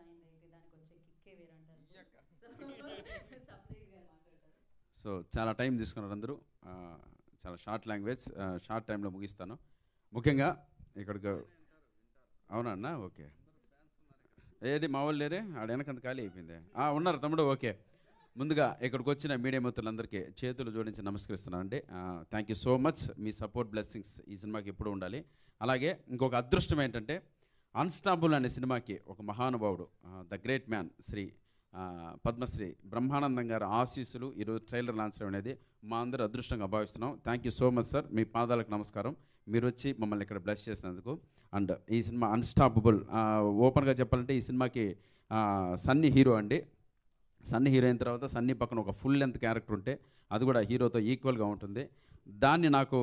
Join అయితే దానికి వచ్చే కిక్కే వేరంటారు సో సప్లై గారు మాట్లాడతారు సో చాలా టైం తీసుకున్నారు అందరూ ఆ, చాలా షార్ట్ లాంగ్వేజ్ షార్ట్ టైంలో ముగిస్తాను ముఖ్యంగా ఇక్కడికి అవునా అన్న ఓకే ఏది మా వాళ్ళు లేరే ఆడ వెనకంత ఖాళీ అయిపోయింది ఆ, ఉన్నారు తమ్ముడు ఓకే ముందుగా ఇక్కడికి వచ్చిన మీడియా మిత్రులందరికీ చేతులు జోడించి నమస్కరిస్తున్నాను అండి థ్యాంక్ యూ సో మచ్ మీ సపోర్ట్ బ్లెస్సింగ్స్ ఈ సినిమాకి ఎప్పుడు ఉండాలి అలాగే ఇంకొక అదృష్టం ఏంటంటే అన్స్టాబుల్ అనే సినిమాకి ఒక మహానుభావుడు ద గ్రేట్ మ్యాన్ శ్రీ ఆ, పద్మశ్రీ బ్రహ్మానందం గారి ఆశీస్సులు ఈరోజు ట్రైలర్ లాంచ్ చేయడం అనేది మా అందరూ అదృష్టంగా భావిస్తున్నాం thank you so much sir మీ పాదాలకు నమస్కారం మీరు వచ్చి మమ్మల్ని ఇక్కడ బ్లెస్ చేసినందుకు అండ్ ఈ సినిమా అన్స్టాపబుల్ ఓపెన్గా చెప్పాలంటే ఈ సినిమాకి ఆ, సన్నీ హీరో అండి సన్నీ హీరో అయిన తర్వాత సన్నీ పక్కన ఒక ఫుల్ లెంత్ క్యారెక్టర్ ఉంటే అది కూడా హీరోతో ఈక్వల్గా ఉంటుంది దాన్ని నాకు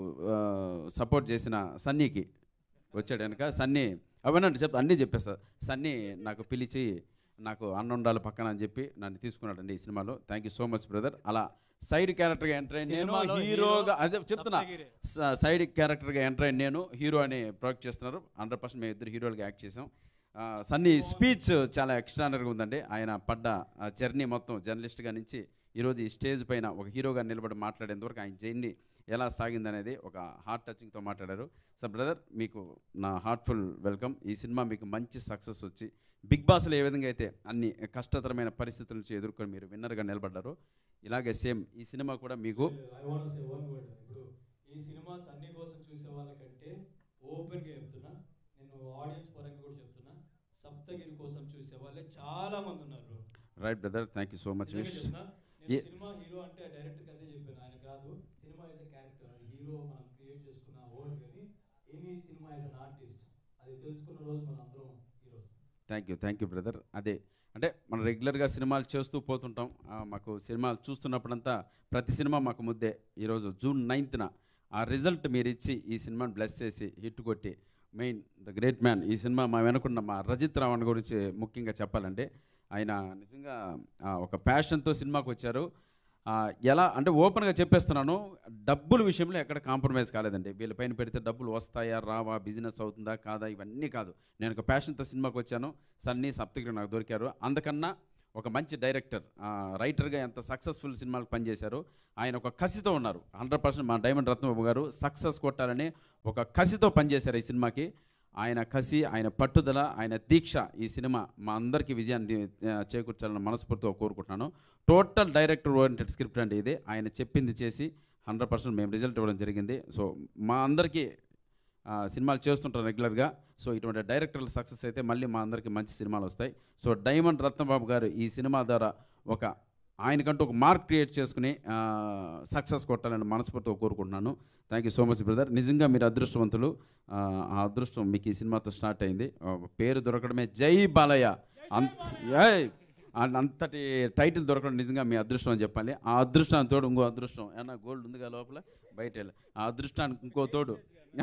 సపోర్ట్ చేసిన సన్నీకి వచ్చాడు వెనక సన్నీ అవన్నీ చెప్ అన్నీ చెప్పేస్తా సన్నీ నాకు పిలిచి నాకు అన్న ఉండాలి పక్కన అని చెప్పి నన్ను తీసుకున్నాడండి ఈ సినిమాలో thank you so much brother అలా సైడ్ క్యారెక్టర్గా ఎంటర్ అయిన నేను సినిమాలో హీరోగా హీరో అదే చెప్తున్నా సప్తగిరి. స- సైడ్ క్యారెక్టర్గా ఎంటర్ అయిన నేను హీరో అని ప్రాజెక్ట్ చేస్తున్నారు హండ్రెడ్ పర్సెంట్ మేము ఇద్దరు హీరోలుగా యాక్ట్ చేసాం ఆ, సన్నీ స్పీచ్ చాలా ఎక్స్ట్రానర్గా ఉందండి ఆయన పడ్డ ఆ జర్నీ మొత్తం జర్నలిస్ట్గా నుంచి ఈరోజు ఈ స్టేజ్ పైన ఒక హీరోగా నిలబడి మాట్లాడేంతవరకు ఆయన జర్నీ ఎలా సాగిందనేది ఒక హార్ట్ టచింగ్తో మాట్లాడారు సో బ్రదర్ మీకు నా హార్ట్ఫుల్ వెల్కమ్ ఈ సినిమా మీకు మంచి సక్సెస్ వచ్చి బిగ్ బాస్లో ఏ విధంగా అయితే అన్ని కష్టతరమైన పరిస్థితుల నుంచి ఎదుర్కొని మీరు విన్నర్గా నిలబడ్డారో ఇలాగే సేమ్ ఈ సినిమా కూడా మీకు I want say one word ఇప్పుడు ఈ సినిమా సన్నీ కోసం చూసే వాళ్ళకంటే ఓపెన్ గా చెప్తున్నా నేను ఆడియన్స్ పరంగా కూడా చెప్తున్నా సప్తగిరి కోసం చూసే వాళ్ళే చాలా మంది ఉన్నారు bro. Right brother thank you so much నిజంగా విష్ చెప్తున్నా నేను ఏ- సినిమా హీరో అంటే డైరెక్టర్ అదే చెప్పాను ఆయన కాదు సినిమా ఇస్ క్యారెక్టర్ హీరో మనం క్రియేట్ చేసుకున్న వర్డ్ కానీ ఎనీ సినిమా ఇస్ అన్ ఆర్టిస్ట్ అది తెలుసుకున్న రోజు మనం అందరం heroes thank you thank you brother అదే అంటే మనం రెగ్యులర్గా సినిమాలు చేస్తూ పోతుంటాం ఆ, మాకు సినిమాలు చూస్తున్నప్పుడంతా ప్రతి సినిమా మాకు ముద్దే ఈరోజు జూన్ నైన్త్న ఆ రిజల్ట్ మీరు ఇచ్చి ఈ సినిమాని బ్లెస్ చేసి హిట్ కొట్టి మెయిన్ ద గ్రేట్ మ్యాన్ ఈ సినిమా మా వెనుకున్న మా రజిత్ రావణ్ గురించి ముఖ్యంగా చెప్పాలంటే ఆయన నిజంగా ఆ, ఒక ప్యాషన్తో సినిమాకి వచ్చారు ఆ, ఎలా అంటే ఓపెన్గా చెప్పేస్తున్నాను డబ్బుల విషయంలో ఎక్కడ కాంప్రమైజ్ కాలేదండి వీళ్ళ పైన పెడితే డబ్బులు వస్తాయా రావా బిజినెస్ అవుతుందా కాదా ఇవన్నీ కాదు నేను ఒక ప్యాషన్తో సినిమాకి వచ్చాను సన్నీ సప్తగిరి నాకు దొరికారు అందుకన్నా ఒక మంచి డైరెక్టర్ రైటర్గా ఎంత సక్సెస్ఫుల్ సినిమాలకు పనిచేశారు ఆయన ఒక కసితో ఉన్నారు హండ్రెడ్ పర్సెంట్ మా డైమండ్ రత్నబాబు గారు సక్సెస్ కొట్టాలని ఒక కసితో పనిచేశారు ఈ సినిమాకి ఆయన కసి ఆయన పట్టుదల ఆయన దీక్ష ఈ సినిమా మా అందరికీ విజయాన్ని ఆ, చేకూర్చాలని మనస్ఫూర్తిగా కోరుకుంటున్నాను టోటల్ డైరెక్టర్ ఓరియంటెడ్ స్క్రిప్ట్ అండి ఇది ఆయన చెప్పింది చేసి హండ్రెడ్ పర్సెంట్ మేము రిజల్ట్ ఇవ్వడం జరిగింది సో మా అందరికీ ఆ, సినిమాలు చేస్తుంటాం రెగ్యులర్గా సో ఇటువంటి డైరెక్టర్ల సక్సెస్ అయితే మళ్ళీ మా అందరికీ మంచి సినిమాలు వస్తాయి సో డైమండ్ రత్నబాబు గారు ఈ సినిమా ద్వారా ఒక ఆయనకంటూ ఒక మార్క్ క్రియేట్ చేసుకుని సక్సెస్ కొట్టాలని మనస్ఫూర్తిగా కోరుకుంటున్నాను thank you so much brother నిజంగా మీరు అదృష్టవంతులు ఆ, ఆ అదృష్టం మీకు ఈ సినిమాతో స్టార్ట్ అయింది ఆ, పేరు దొరకడమే జై బాలయ్య అంత ఏయ్! అండ్ అంతటి టైటిల్ దొరకడం నిజంగా మీ అదృష్టం అని చెప్పాలి ఆ అదృష్టానికి తోడు ఇంకో అదృష్టం ఏమన్నా గోల్డ్ ఉందిగా లోపల బయట వెళ్ళి ఆ అదృష్టానికి ఇంకో తోడు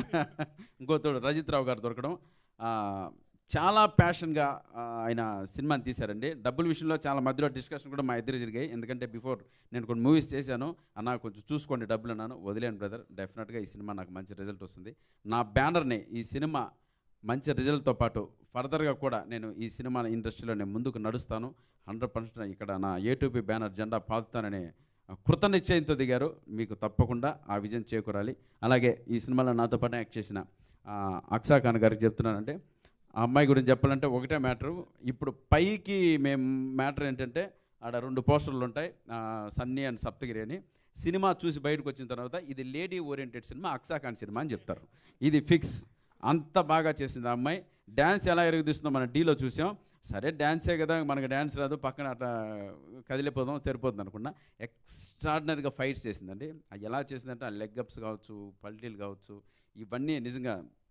ఇంకో తోడు రజిత్ రావు గారు దొరకడం ఆ, చాలా ప్యాషన్గా ఆ, ఆయన సినిమాని తీశారండి డబ్బుల విషయంలో చాలా మధ్యలో డిస్కషన్ కూడా మా ఇద్దరు జరిగాయి ఎందుకంటే బిఫోర్ నేను కొన్ని మూవీస్ చేశాను అన్న కొంచెం చూసుకోండి డబ్బులు అన్నాను వదిలేను బ్రదర్ డెఫినెట్గా ఈ సినిమా నాకు మంచి రిజల్ట్ వస్తుంది నా బ్యానర్ని ఈ సినిమా మంచి రిజల్ట్తో పాటు ఫర్దర్గా కూడా నేను ఈ సినిమా ఇండస్ట్రీలో నేను ముందుకు నడుస్తాను హండ్రెడ్ పర్సెంట్ ఇక్కడ నా ఏటూపీ బ్యానర్ జెండా పాతుతానని కృత నిశ్చయంతో దిగారు మీకు తప్పకుండా ఆ విజయం చేకూరాలి అలాగే ఈ సినిమాలో నాతో పాటు యాక్ట్ చేసిన ఆ, అక్సా ఖాన్ గారికి చెప్తున్నానంటే ఆ అమ్మాయి గురించి చెప్పాలంటే ఒకటే మ్యాటరు ఇప్పుడు పైకి మేము మ్యాటర్ ఏంటంటే ఆడ రెండు పోస్టర్లు ఉంటాయి ఆ, సన్నీ అండ్ సప్తగిరి అని సినిమా చూసి బయటకు వచ్చిన తర్వాత ఇది లేడీ ఓరియంటెడ్ సినిమా అక్సా ఖాన్ సినిమా అని చెప్తారు ఇది ఫిక్స్ అంత బాగా చేసింది ఆ అమ్మాయి డ్యాన్స్ ఎలా ఎరుగుదీస్తుందో మనం డీలో చూసాం సరే డ్యాన్సే కదా మనకి డ్యాన్స్ రాదు పక్కన అట్లా కదిలిపోదాం సరిపోతుంది అనుకున్నా ఎక్స్ట్రాడినరీగా ఫైట్స్ చేసిందండి అది ఎలా చేసిందంటే ఆ లెగ్ అప్స్ కావచ్చు పల్టీలు కావచ్చు ఇవన్నీ నిజంగా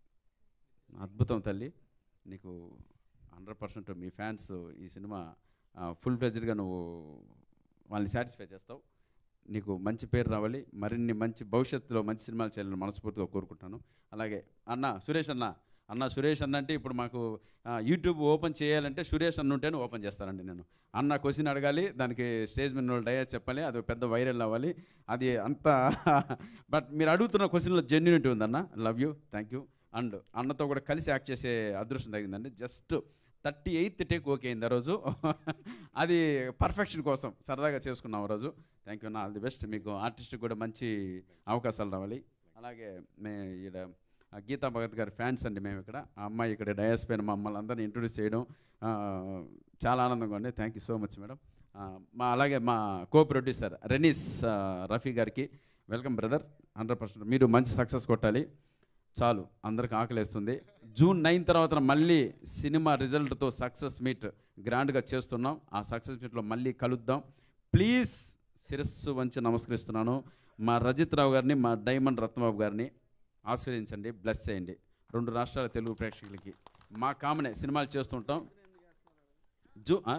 అద్భుతం తల్లి నీకు హండ్రెడ్ పర్సెంట్ మీ ఫ్యాన్స్ ఈ సినిమా ఫుల్ ఫ్లెజ్డ్గా నువ్వు వాళ్ళని సాటిస్ఫై చేస్తావు నీకు మంచి పేరు రావాలి మరిన్ని మంచి భవిష్యత్తులో మంచి సినిమాలు చేయాలని మనస్ఫూర్తిగా కోరుకుంటాను అలాగే అన్న సురేష్ అన్న అన్న సురేష్ అన్న అంటే ఇప్పుడు మాకు ఆ, యూట్యూబ్ ఓపెన్ చేయాలంటే సురేష్ అన్న ఉంటేనే ఓపెన్ చేస్తానండి నేను అన్న క్వశ్చన్ అడగాలి దానికి స్టేజ్ మీద వాళ్ళు డయాస్ చెప్పాలి అది పెద్ద వైరల్ అవ్వాలి అది అంత బట్ మీరు అడుగుతున్న క్వశ్చన్లో జెన్యునిటీ ఉందన్న love you thank you and అన్నతో కూడా కలిసి యాక్ట్ చేసే అదృష్టం తగిందండి just thirty eighth take okay అయింది ఆ రోజు అది పర్ఫెక్షన్ కోసం సరదాగా చేసుకున్నాం ఆ రోజు థ్యాంక్ యూ నా ఆల్ ది బెస్ట్ మీకు ఆర్టిస్ట్కి కూడా మంచి అవకాశాలు రావాలి అలాగే మే ఇక్కడ ఆ గీతా భగత్ గారి ఫ్యాన్స్ అండి మేము ఇక్కడ ఆ అమ్మాయి ఇక్కడ డయాస్ పైన మమ్మల్ని అందరినీ ఇంట్రొడ్యూస్ చేయడం ఆ, చాలా ఆనందంగా ఉంది thank you so much madam ఆ, మా అలాగే మా కో ప్రొడ్యూసర్ రెనీస్ ఆ, రఫీ గారికి వెల్కమ్ బ్రదర్ హండ్రెడ్ పర్సెంట్ మీరు మంచి సక్సెస్ కొట్టాలి చాలు అందరికి ఆకలేస్తుంది జూన్ నైన్ తర్వాత మళ్ళీ సినిమా రిజల్ట్తో సక్సెస్ మీట్ గ్రాండ్గా చేస్తున్నాం ఆ సక్సెస్ మీట్లో మళ్ళీ కలుద్దాం ప్లీజ్ శిరస్సు వంచి నమస్కరిస్తున్నాను మా రజిత్ రావు గారిని మా డైమండ్ రత్నబాబు గారిని ఆశీర్వదించండి బ్లెస్ చేయండి రెండు రాష్ట్రాల తెలుగు ప్రేక్షకులకి మా కామనే సినిమాలు చేస్తుంటాం జూ ఆ?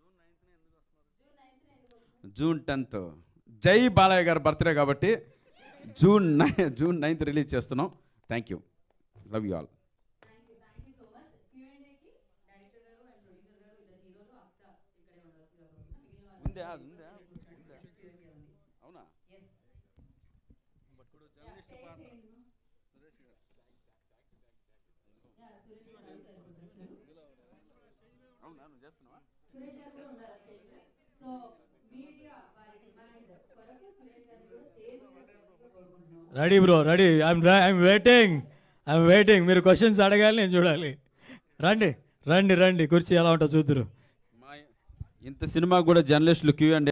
జూన్ టెన్త్ జై బాలయ్య గారి బర్త్డే కాబట్టి June nine June ninth release చేస్తున్నాం thank you love you all thank you thank you so much క్యూఎండ్ఏకి director garu and producer garu ఇద్దరు హీరోలు అక్స ఇక్కడే ఉండవలసిందిగా కోరుతున్నాను. మిగిలిన వాళ్ళు ఉందా? కూర్చోండి. ఉందా? Q&A ఉంది. అవునా Yes. Yeah, take చేయండి. Yeah, సురేష్ గారు అడుగుతారు ఇప్పుడు ప్రశ్నలు. అవునా నువ్వు చేస్తున్నావా సురేష్ గారు కూడా ఉండాలి స్టేజ్ మీద. సో మీడియా వారి డిమాండ్ కొరకు సురేష్ గారిని కూడా స్టేజ్ మీద కోరుకుంటున్నాం ready bro ready I'm I'm waiting I'm waiting మీరు క్వశ్చన్స్ అడగాలి నేను చూడాలి రండి రండి రండి కుర్చీ ఎలా ఉంటుందో చూద్దరు మా ఇంత సినిమా కూడా జర్నలిస్టులు క్యూ అండ్